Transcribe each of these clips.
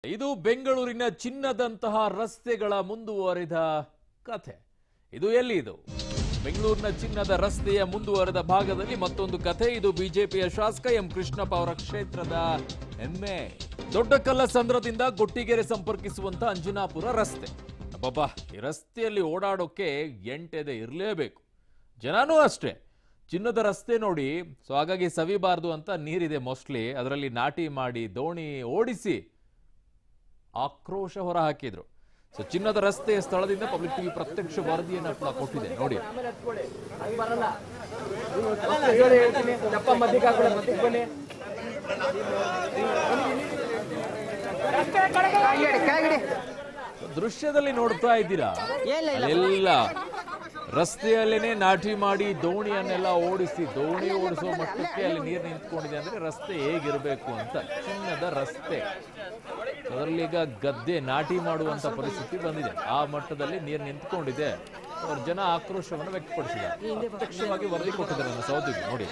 ಇದು ಬೆಂಗಳೂರಿನ ಚಿನ್ನದಂತಹ ರಸ್ತೆಗಳ ಮುಂದುವರಿದ ಕಥೆ ಇದು ಎಲ್ಲಿ ಇದು ಬೆಂಗಳೂರಿನ ಚಿನ್ನದ ರಸ್ತೆಯ ಮುಂದುವರೆದ ಭಾಗದಲ್ಲಿ ಮತ್ತೊಂದು ಕಥೆ ಇದು ಬಿಜೆಪಿಯ ಶಾಸಕ ಎಂ ಕೃಷ್ಣಪ್ಪ ಅವರ ಕ್ಷೇತ್ರದ ಹೆಮ್ಮೆ ದೊಡ್ಡಕಲ್ಲ ಸಂದ್ರದಿಂದ ಗೊಟ್ಟಿಗೆರೆ ಸಂಪರ್ಕಿಸುವಂತ ಅಂಜನಾಪುರ ರಸ್ತೆ ಅಬ್ಬಬ್ಬಾ ಈ ರಸ್ತೆಯಲ್ಲಿ ಓಡಾಡೋಕೆ ಎಂಟೆದೆ ಇರಲೇಬೇಕು ಜನನೂ ಅಷ್ಟೇ ಚಿನ್ನದ ರಸ್ತೆ ನೋಡಿ ಸೊ ಹಾಗಾಗಿ ಸವಿಬಾರ್ದು ಅಂತ ನೀರಿದೆ ಮೋಸ್ಟ್ಲಿ ಅದರಲ್ಲಿ ನಾಟಿ ಮಾಡಿ ದೋಣಿ ಓಡಿಸಿ ಆಕ್ರೋಶ ಹೊರ ಹಾಕಿದ್ರು ಸೊ ಚಿನ್ನದ ರಸ್ತೆಯ ಸ್ಥಳದಿಂದ ಪಬ್ಲಿಕ್ ಟಿವಿ ಪ್ರತ್ಯಕ್ಷ ವರದಿಯನ್ನ ಕೂಡ ಕೊಟ್ಟಿದೆ ನೋಡಿ ದೃಶ್ಯದಲ್ಲಿ ನೋಡ್ತಾ ಇದ್ದೀರಾ ಎಲ್ಲ ರಸ್ತೆಯಲ್ಲೇನೆ ನಾಟಿ ಮಾಡಿ ದೋಣಿಯನ್ನೆಲ್ಲ ಓಡಿಸಿ ದೋಣಿ ಓಡಿಸುವ ಮಟ್ಟಕ್ಕೆ ಅಲ್ಲಿ ನೀರು ನಿಂತ್ಕೊಂಡಿದೆ ಅಂದ್ರೆ ರಸ್ತೆ ಹೇಗಿರಬೇಕು ಅಂತ ಚಿನ್ನದ ರಸ್ತೆ ಅದರಲ್ಲಿ ಈಗ ಗದ್ದೆ ನಾಟಿ ಮಾಡುವಂತ ಪರಿಸ್ಥಿತಿ ಬಂದಿದೆ ಆ ಮಟ್ಟದಲ್ಲಿ ನೀರು ನಿಂತ್ಕೊಂಡಿದೆ ಅವ್ರ ಜನ ಆಕ್ರೋಶವನ್ನು ವ್ಯಕ್ತಪಡಿಸಿದ್ದಾರೆ ಪ್ರತ್ಯಕ್ಷವಾಗಿ ವರದಿ ಕೊಟ್ಟಿದ್ದಾರೆ ನನ್ನ ಸಹೋದರಿ ನೋಡಿ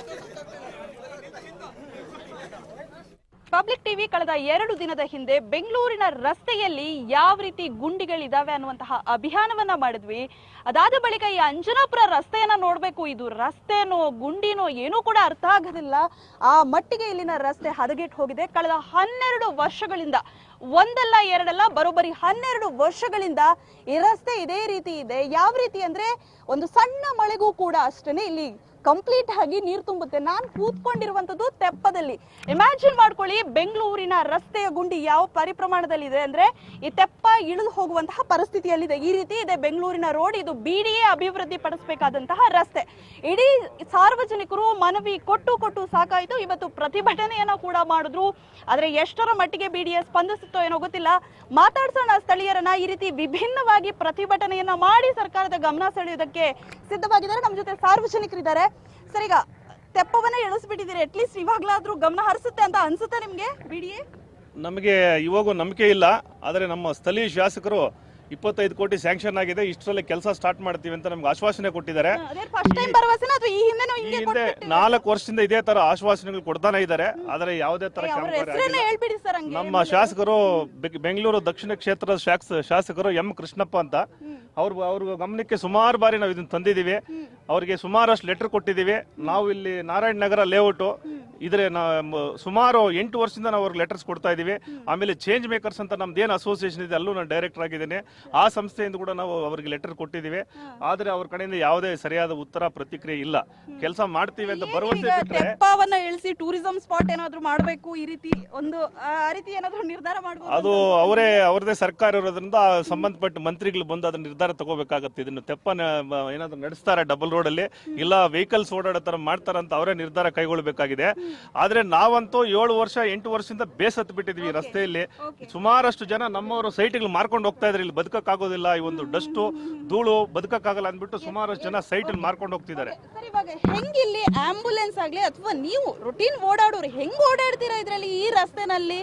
ಪಬ್ಲಿಕ್ ಟಿವಿ ಕಳೆದ ಎರಡು ದಿನದ ಹಿಂದೆ ಬೆಂಗಳೂರಿನ ರಸ್ತೆಯಲ್ಲಿ ಯಾವ ರೀತಿ ಗುಂಡಿಗಳಿದಾವೆ ಅನ್ನುವಂತಹ ಅಭಿಯಾನವನ್ನ ಮಾಡಿದ್ವಿ ಅದಾದ ಬಳಿಕ ಈ ಅಂಜನಾಪುರ ರಸ್ತೆಯನ್ನ ನೋಡ್ಬೇಕು ಇದು ರಸ್ತೆನೋ ಗುಂಡಿನೋ ಏನೂ ಕೂಡ ಅರ್ಥ ಆಗೋದಿಲ್ಲ ಆ ಮಟ್ಟಿಗೆ ಇಲ್ಲಿನ ರಸ್ತೆ ಹದಗೆಟ್ಟು ಹೋಗಿದೆ ಕಳೆದ ಹನ್ನೆರಡು ವರ್ಷಗಳಿಂದ ಒಂದಲ್ಲ ಎರಡಲ್ಲ ಬರೋಬ್ಬರಿ ಹನ್ನೆರಡು ವರ್ಷಗಳಿಂದ ಈ ರಸ್ತೆ ಇದೇ ರೀತಿ ಇದೆ ಯಾವ ರೀತಿ ಅಂದ್ರೆ ಒಂದು ಸಣ್ಣ ಮಳೆಗೂ ಕೂಡ ಅಷ್ಟೇನೆ ಇಲ್ಲಿ ಕಂಪ್ಲೀಟ್ ಆಗಿ ನೀರು ತುಂಬುತ್ತೆ ನಾನು ಕೂತ್ಕೊಂಡಿರುವಂತದ್ದು ತೆಪ್ಪದಲ್ಲಿ ಇಮ್ಯಾಜಿನ್ ಮಾಡ್ಕೊಳ್ಳಿ ಬೆಂಗಳೂರಿನ ರಸ್ತೆಯ ಗುಂಡಿ ಯಾವ ಪರಿಪ್ರಮಾಣದಲ್ಲಿ ಇದೆ ಅಂದ್ರೆ ಈ ತೆಪ್ಪ ಇಳಿದು ಹೋಗುವಂತಹ ಪರಿಸ್ಥಿತಿಯಲ್ಲಿದೆ ಈ ರೀತಿ ಇದೆ ಬೆಂಗಳೂರಿನ ರೋಡ್ ಇದು ಬಿಡಿಎ ಅಭಿವೃದ್ಧಿ ಪಡಿಸಬೇಕಾದಂತಹ ರಸ್ತೆ ಇಡೀ ಸಾರ್ವಜನಿಕರು ಮನವಿ ಕೊಟ್ಟು ಕೊಟ್ಟು ಸಾಕಾಯಿತು ಇವತ್ತು ಪ್ರತಿಭಟನೆಯನ್ನ ಕೂಡ ಮಾಡಿದ್ರು ಆದ್ರೆ ಎಷ್ಟರ ಮಟ್ಟಿಗೆ ಬಿಡಿಎ ಸ್ಪಂದಿಸುತ್ತೋ ಏನೋ ಗೊತ್ತಿಲ್ಲ ಮಾತಾಡ್ಸೋಣ ಸ್ಥಳೀಯರನ್ನ ಈ ರೀತಿ ವಿಭಿನ್ನವಾಗಿ ಪ್ರತಿಭಟನೆಯನ್ನ ಮಾಡಿ ಸರ್ಕಾರದ ಗಮನ ಸೆಳೆಯುವುದಕ್ಕೆ ಸಿದ್ಧವಾಗಿದ್ದಾರೆ ನಮ್ಮ ಜೊತೆ ಸಾರ್ವಜನಿಕರಿದ್ದಾರೆ ಸರ್ ಈಗ ತೆಪ್ಪವನ್ನ ಇಳಿಸ್ಬಿಟ್ಟಿದ್ದೀರಿ ಅಟ್ಲೀಸ್ಟ್ ಇವಾಗ್ಲಾದ್ರೂ ಗಮನ ಹರಿಸುತ್ತೆ ಅಂತ ಅನ್ಸುತ್ತೆ ನಿಮ್ಗೆ ಬಿಡಿಎ ನಮಗೆ ಇವಾಗೂ ನಂಬಿಕೆ ಇಲ್ಲ ಆದರೆ ನಮ್ಮ ಸ್ಥಳೀಯ ಶಾಸಕರು ಇಪ್ಪತ್ತೈದು ಕೋಟಿ ಸ್ಯಾಂಕ್ಷನ್ ಆಗಿದೆ ಇಷ್ಟರಲ್ಲೇ ಕೆಲಸ ಸ್ಟಾರ್ಟ್ ಮಾಡ್ತೀವಿ ಅಂತ ನಮ್ಗೆ ಆಶ್ವಾಸನೆ ಕೊಟ್ಟಿದ್ದಾರೆ ಅದೇ ಫಸ್ಟ್ ಟೈಮ್ ಭರವಸೆನ ಅಥವಾ ಈ ಹಿಂದೆನೂ ಈ ಹಿಂಗೆ ಹಿಂದೆ ನಾಲ್ಕು ವರ್ಷದಿಂದ ಇದೇ ತರ ಆಶ್ವಾಸನೆಗಳು ಕೊಡ್ತಾನೆ ಇದ್ದಾರೆ ಆದರೆ ಯಾವುದೇ ತರ ಅವ್ರ ಕಾಮಗಾರಿ ಹೆಸರನ್ನ ಆಗಿಲ್ಲ. ಹೇಳ್ಬಿಡಿ ಸರ್ ಹಂಗೆ ನಮ್ಮ ಶಾಸಕರು ಬೆಂಗ್- ಬೆಂಗಳೂರು ದಕ್ಷಿಣ ಕ್ಷೇತ್ರದ ಶಾಸ- ಶಾಸಕರು ಎಂ ಕೃಷ್ಣಪ್ಪ ಅಂತ ಅವ್ರ ಅವ್ರ ಗಮನಕ್ಕೆ ಸುಮಾರು ಬಾರಿ ನಾವು ಇದನ್ನ ತಂದಿದ್ದೀವಿ ಅವರಿಗೆ ಸುಮಾರಷ್ಟು ಲೆಟರ್ ಕೊಟ್ಟಿದ್ದೀವಿ ನಾವು ಇಲ್ಲಿ ನಾರಾಯಣ ನಗರ ಲೇಔಟು ಇದ್ರೆ ನಾ- ಮ- ಸುಮಾರು ಎಂಟು ವರ್ಷದಿಂದ ನಾವು ಅವ್ರಿಗೆ ಲೆಟರ್ಸ್ ಕೊಡ್ತಾ ಇದ್ದೀವಿ ಆಮೇಲೆ ಚೇಂಜ್ ಮೇಕರ್ಸ್ ಅಂತ ನಮ್ದು ಏನು ಅಸೋಸಿಯೇಷನ್ ಇದೆ ಅಲ್ಲೂ ನಾನು ಡೈರೆಕ್ಟರ್ ಆಗಿದ್ದೇನೆ ಆ ಸಂಸ್ಥೆಯಿಂದ ಕೂಡ ನಾವು ಅವರಿಗೆ ಲೆಟರ್ ಕೊಟ್ಟಿದ್ದೀವಿ ಆದರೆ ಅವ್ರ ಕಡೆಯಿಂದ ಯಾವುದೇ ಸರಿಯಾದ ಉತ್ತರ ಪ್ರತಿಕ್ರಿಯೆ ಇಲ್ಲ ಕೆಲಸ ಮಾಡ್ತೀವಿ ಅಂತ ಭರವಸೆ ಈಗ ಬಿಟ್ಟರೆ ತೆಪ್ಪವನ್ನ ಇಳಿಸಿ ಟೂರಿಸಂ ಸ್ಪಾಟ್ ಏನಾದ್ರೂ ಮಾಡ್ಬೇಕು ಈ ರೀತಿ ಒಂದು ಆ ಆ ರೀತಿ ಏನಾದ್ರೂ ನಿರ್ಧಾರ ಮಾಡ್ಬೋದು ಅದು ಅವರೇ ಅವ್ರದೇ ಸರ್ಕಾರ ಇರೋದ್ರಿಂದ ಆ ಸಂಬಂಧಪಟ್ಟ ಮಂತ್ರಿಗಳು ಬಂದು ಅದನ್ನ ನಿರ್ಧಾರ ತಗೋಬೇಕಾಗತ್ತೆ ಇದನ್ನು ತೆಪ್ಪ ಏನಾದ್ರು ನಡೆಸ್ತಾರೆ ಡಬಲ್ ರೋಡ್ ಅಲ್ಲಿ ಇಲ್ಲ ವೆಹಿಕಲ್ಸ್ ಓಡಾಡೋ ತರ ಮಾಡ್ತಾರ ಅಂತ ಅವರೇ ನಿರ್ಧಾರ ಕೈಗೊಳ್ಳಬೇಕಾಗಿದೆ ಆದ್ರೆ ನಾವಂತೂ ಏಳು ವರ್ಷ ಎಂಟು ವರ್ಷದಿಂದ ಬೇಸತ್ತು ಬಿಟ್ಟಿದ್ವಿ ಈ ರಸ್ತೆಯಲ್ಲಿ ಸುಮಾರಷ್ಟು ಜನ ನಮ್ಮವರು ಸೈಟ್ಗಳು ಮಾರ್ಕೊಂಡು ಹೋಗ್ತಾ ಇದ್ರೆ ಇಲ್ಲಿ ಬದುಕಕ್ಕಾಗೋದಿಲ್ಲ ಈ ಒಂದು ಡಸ್ಟು ಧೂಳು ಬದುಕಕ್ಕಾಗಲ್ಲ ಅಂದ್ಬಿಟ್ಟು ಸುಮಾರಷ್ಟು ಜನ ಸೈಟ್ ಮಾರ್ಕೊಂಡು ಹೋಗ್ತಿದ್ದಾರೆ ಸರ್ ಇವಾಗ ಹೆಂಗ್ ಇಲ್ಲಿ ಆಂಬುಲೆನ್ಸ್ ಆಗ್ಲಿ ಅಥವಾ ನೀವು ರೊಟೀನ್ ಓಡಾಡೋರು ಹೆಂಗ್ ಓಡಾಡ್ತೀರಾ ಇದ್ರಲ್ಲಿ ಈ ರಸ್ತೆನಲ್ಲಿ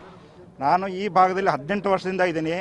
ನಾನು ಈ ಭಾಗದಲ್ಲಿ ಹದಿನೆಂಟು ವರ್ಷದಿಂದ ಇದ್ದೀನಿ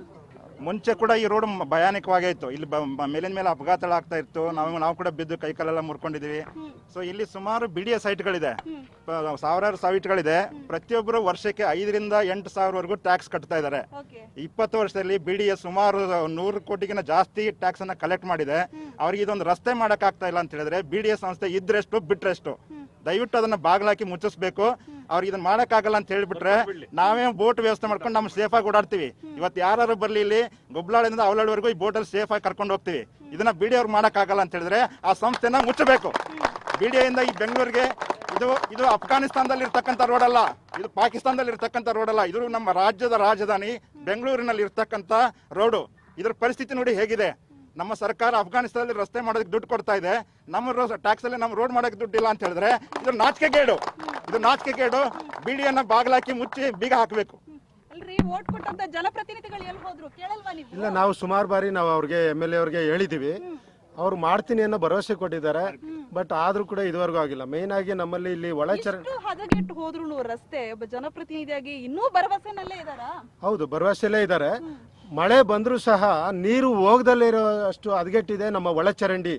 ಮುಂಚೆ ಕೂಡ ಈ ರೋಡ್ ಭಯಾನಕವಾಗೇ ಇತ್ತು ಇಲ್ಲಿ ಬ- ಬ- ಮೇಲಿನ ಮೇಲೆ ಅಪಘಾತಗಳಾಗ್ತಾ ಇತ್ತು ನಾವು ನಾವು ಕೂಡ ಬಿದ್ದು ಕೈ ಕಾಲೆಲ್ಲ ಮುರ್ಕೊಂಡಿದ್ದೀವಿ ಸೊ ಇಲ್ಲಿ ಸುಮಾರು ಬಿಡಿಯ ಸೈಟ್ಗಳಿದೆ ಪ- ಸಾವಿರಾರು ಸೈಟ್ಗಳಿದೆ ಪ್ರತಿಯೊಬ್ಬರು ವರ್ಷಕ್ಕೆ ಐದರಿಂದ ಎಂಟು ಸಾವಿರವರೆಗೂ ಟ್ಯಾಕ್ಸ್ ಕಟ್ತಾ ಇದ್ದಾರೆ ಓಕೆ ಇಪ್ಪತ್ತು ವರ್ಷದಲ್ಲಿ ಬಿ ಡಿ ಎಸ್ ಸುಮಾರು ನೂರು ಕೋಟಿಗಿನ ಜಾಸ್ತಿ ಟ್ಯಾಕ್ಸ್ ಅನ್ನ ಕಲೆಕ್ಟ್ ಮಾಡಿದೆ ಅವ್ರಿಗೆ ಇದೊಂದು ರಸ್ತೆ ಮಾಡಕ್ ಆಗ್ತಾ ಇಲ್ಲ ಅಂತ ಹೇಳಿದ್ರೆ ಬಿ ಡಿ ಎಸ್ ಸಂಸ್ಥೆ ಇದ್ರೆಷ್ಟು ಬಿಟ್ರೆಷ್ಟು ದಯವಿಟ್ಟು ಅದನ್ನ ಬಾಗ್ಲಾಕಿ ಮುಚ್ಚಿಸ್ಬೇಕು ಅವ್ರಿಗೆ ಇದನ್ನ ಮಾಡಕ್ ಆಗಲ್ಲ ಅಂತ ಹೇಳ್ಬಿಟ್ರೆ ನಾವೇ ಬೋಟ್ ವ್ಯವಸ್ಥೆ ಮಾಡ್ಕೊಂಡು ನಾವು ಸೇಫ್ ಆಗಿ ಓಡಾಡ್ತೀವಿ ಇವತ್ತು ಯಾರು ಬರ್ಲಿ ಇಲ್ಲಿ ಗುಬ್ಲಾಳಿಂದ ಅವಳವರೆಗೂ ಈ ಬೋಟಲ್ಲಿ ಸೇಫ್ ಆಗಿ ಕರ್ಕೊಂಡು ಹೋಗ್ತೀವಿ ಇದನ್ನ ಬಿ ಡಿ ಅವ್ರು ಮಾಡಕ್ ಆಗಲ್ಲ ಅಂತ ಹೇಳಿದ್ರೆ ಆ ಸಂಸ್ಥೆನ ಮುಚ್ಚಬೇಕು ಬಿ ಡಿ ಇಂದ ಈ ಬೆಂಗಳೂರಿಗೆ ಇದು ಇದು ಅಫ್ಘಾನಿಸ್ತಾನದಲ್ಲಿ ಇರ್ತಕ್ಕಂಥ ರೋಡ್ ಅಲ್ಲ ಇದು ಪಾಕಿಸ್ತಾನದಲ್ಲಿ ಇರ್ತಕ್ಕಂಥ ರೋಡ್ ಅಲ್ಲ ಇದು ನಮ್ಮ ರಾಜ್ಯದ ರಾಜಧಾನಿ ಬೆಂಗಳೂರಿನಲ್ಲಿ ಇರ್ತಕ್ಕಂಥ ರೋಡು ಇದ್ರ ಪರಿಸ್ಥಿತಿ ನೋಡಿ ಹೇಗಿದೆ ನಮ್ಮ ಸರ್ಕಾರ ಅಫ್ಘಾನಿಸ್ತಾನದಲ್ಲಿ ರಸ್ತೆ ಮಾಡೋದಕ್ಕೆ ದುಡ್ಡು ಕೊಡ್ತಾ ಇದೆ ನಮ್ಮ ಟ್ಯಾಕ್ಸ್ ಅಲ್ಲಿ ನಮ್ಮ ರೋಡ್ ಮಾಡೋಕೆ ದುಡ್ಡಿಲ್ಲ ಅಂತ ಹೇಳಿದ್ರೆ ಇದು ನಾಚಿಕೆಗೇಡು ಇದು ನಾಚಿಕೆಗೇಡು ಬಿಡಿಯನ್ನ ಬಾಗಿಲಾಕಿ ಮುಚ್ಚಿ ಬೀಗ ಹಾಕಬೇಕು ಅಲ್ರಿ ಓಟ್ ಕೊಟ್ಟಂತ ಜನಪ್ರತಿನಿಧಿಗಳು ಎಲ್ಲಿ ಹೋದ್ರು ಕೇಳಲ್ವಾ ನೀವು ಇಲ್ಲ ನಾವು ಸುಮಾರು ಬಾರಿ ನಾವು ಅವ್ರಿಗೆ ಎಮ್ ಎಲ್ ಎ ಅವ್ರಿಗೆ ಹೇಳಿದೀವಿ ಅವ್ರು ಮಾಡ್ತೀನಿ ಅನ್ನೋ ಭರವಸೆ ಕೊಟ್ಟಿದ್ದಾರೆ ಬಟ್ ಆದ್ರೂ ಕೂಡ ಇದುವರೆಗೂ ಆಗಿಲ್ಲ ಮೇನ್ ಆಗಿ ನಮ್ಮಲ್ಲಿ ಇಲ್ಲಿ ಒಳಚರ ಇಷ್ಟು ಹದಗೆಟ್ಟು ಹೋದ್ರು ರಸ್ತೆ ಒಬ್ಬ ಜನಪ್ರತಿನಿಧಿಯಾಗಿ ಇನ್ನೂ ಭರವಸೆನಲ್ಲೇ ಇದಾರಾ ಹೌದು ಭರವಸೆಲ್ಲೇ ಇದ್ದಾರೆ ಮಳೆ ಬಂದರೂ ಸಹ ನೀರು ಹೋಗದಲ್ಲೇ ಇರೋ ಅಷ್ಟು ಹದಗೆಟ್ಟಿದೆ ನಮ್ಮ ಒಳಚರಂಡಿ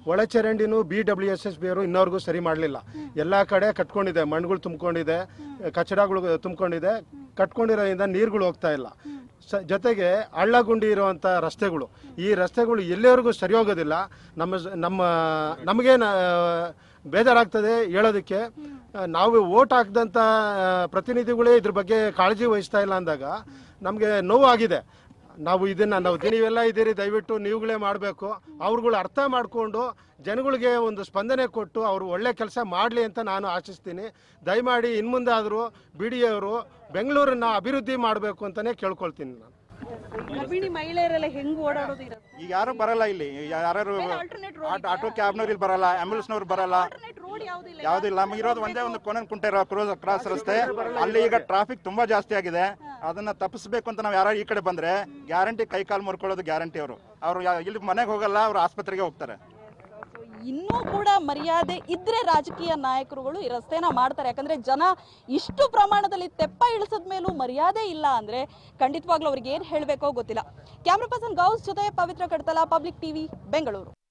ಒಳಚರಂಡಿನೂ B W S S B ಅವರು ಇನ್ನವರೆಗೂ ಸರಿ ಮಾಡಲಿಲ್ಲ ಎಲ್ಲ ಕಡೆ ಕಟ್ಕೊಂಡಿದೆ ಮಣ್ಣುಗಳು ತುಂಬಿಕೊಂಡಿದೆ ಕಚಡಗಳು ತುಂಬಿಕೊಂಡಿದೆ ಕಟ್ಕೊಂಡಿರೋದ್ರಿಂದ ನೀರುಗಳು ಹೋಗ್ತಾ ಇಲ್ಲ ಸ ಜೊತೆಗೆ ಹಳ್ಳ ಗುಂಡಿ ಇರುವಂಥ ರಸ್ತೆಗಳು ಈ ರಸ್ತೆಗಳು ಎಲ್ಲಿವರೆಗೂ ಸರಿ ಹೋಗೋದಿಲ್ಲ ನಮ್ಮ ಸ- ನಮ್ಮ ನಮಗೆ ಬೇಜಾರಾಗ್ತದೆ ಹೇಳೋದಕ್ಕೆ ಆ, ನಾವು ಓಟ್ ಹಾಕಿದಂಥ ಪ್ರತಿನಿಧಿಗಳೇ ಇದ್ರ ಬಗ್ಗೆ ಕಾಳಜಿ ವಹಿಸ್ತಾ ಇಲ್ಲ ಅಂದಾಗ ನಮಗೆ ನೋವಾಗಿದೆ ನಾವು ಇದನ್ನ ನಾವು ನೀವೆಲ್ಲ ಇದ್ದೀರಿ ದಯವಿಟ್ಟು ನೀವುಗಳೇ ಮಾಡಬೇಕು ಅವ್ರುಗಳು ಅರ್ಥ ಮಾಡಿಕೊಂಡು ಜನಗಳಿಗೆ ಒಂದು ಸ್ಪಂದನೆ ಕೊಟ್ಟು ಅವರು ಒಳ್ಳೆ ಕೆಲಸ ಮಾಡಲಿ ಅಂತ ನಾನು ಆಶಿಸ್ತೀನಿ ದಯಮಾಡಿ ಇನ್ಮುಂದೆ ಆದರೂ ಬಿ ಡಿ ಅವರು ಬೆಂಗಳೂರನ್ನ ಅಭಿವೃದ್ಧಿ ಮಾಡಬೇಕು ಅಂತಲೇ ಕೇಳ್ಕೊಳ್ತೀನಿ ನಾನು ಗರ್ಭಿಣಿ ಮಹಿಳೆಯರೆಲ್ಲ ಹೆಂಗ್ ಓಡಾಡೋದು ಇರುತ್ತೆ ಈಗ ಯಾರು ಬರಲ್ಲ ಇಲ್ಲಿ ಯಾರು alternate road ಆಟೋ ಕ್ಯಾಬ್ನವ್ರು ಇಲ್ಲಿ ಬರಲ್ಲ ಆಂಬುಲೆನ್ಸ್ನವ್ರು ಬರಲ್ಲ ರೋಡ್ ಯಾವ್ದಿಲ್ಲ ಯಾವ್ದಿಲ್ಲ ನಮಗೆ ಇರೋದು ಒಂದೇ ಒಂದು ಕೊನೆ ಕುಂಟೆ ಕ್ರೋಸ್ ಕ್ರಾಸ್ ರಸ್ತೆ ಅಲ್ಲಿ ಈಗ ಟ್ರಾಫಿಕ್ ತುಂಬಾ ಜಾಸ್ತಿ ಆಗಿದೆ ಅದನ್ನ ತಪ್ಪಿಸ್ಬೇಕು ಅಂತ ನಾವು ಯಾರು ಈ ಕಡೆ ಬಂದ್ರೆ ಗ್ಯಾರಂಟಿ ಕೈ ಕಾಲು ಮುರ್ಕೊಳ್ಳೋದು ಗ್ಯಾರಂಟಿ ಅವರು ಅವ್ರು ಯಾ- ಇಲ್ಲಿ ಮನೆಗೆ ಹೋಗಲ್ಲ ಅವ್ರು ಆಸ್ಪತ್ರೆಗೆ ಹೋಗ್ತಾರೆ ಇನ್ನೂ ಕೂಡ ಮರ್ಯಾದೆ ಇದ್ರೆ ರಾಜಕೀಯ ನಾಯಕರುಗಳು ಈ ರಸ್ತೆನ ಮಾಡ್ತಾರೆ ಯಾಕಂದ್ರೆ ಜನ ಇಷ್ಟು ಪ್ರಮಾಣದಲ್ಲಿ ತೆಪ್ಪ ಇಳಿಸದ ಮೇಲೂ ಮರ್ಯಾದೆ ಇಲ್ಲ ಅಂದ್ರೆ ಖಂಡಿತವಾಗ್ಲೂ ಅವ್ರಿಗೆ ಏನ್ ಹೇಳ್ಬೇಕೋ ಗೊತ್ತಿಲ್ಲ ಕ್ಯಾಮ್ರಾ ಪರ್ಸನ್ ಗೌಸ್ ಜೊತೆ ಪವಿತ್ರ ಕಡ್ತಲ ಪಬ್ಲಿಕ್ ಟಿವಿ ಬೆಂಗಳೂರು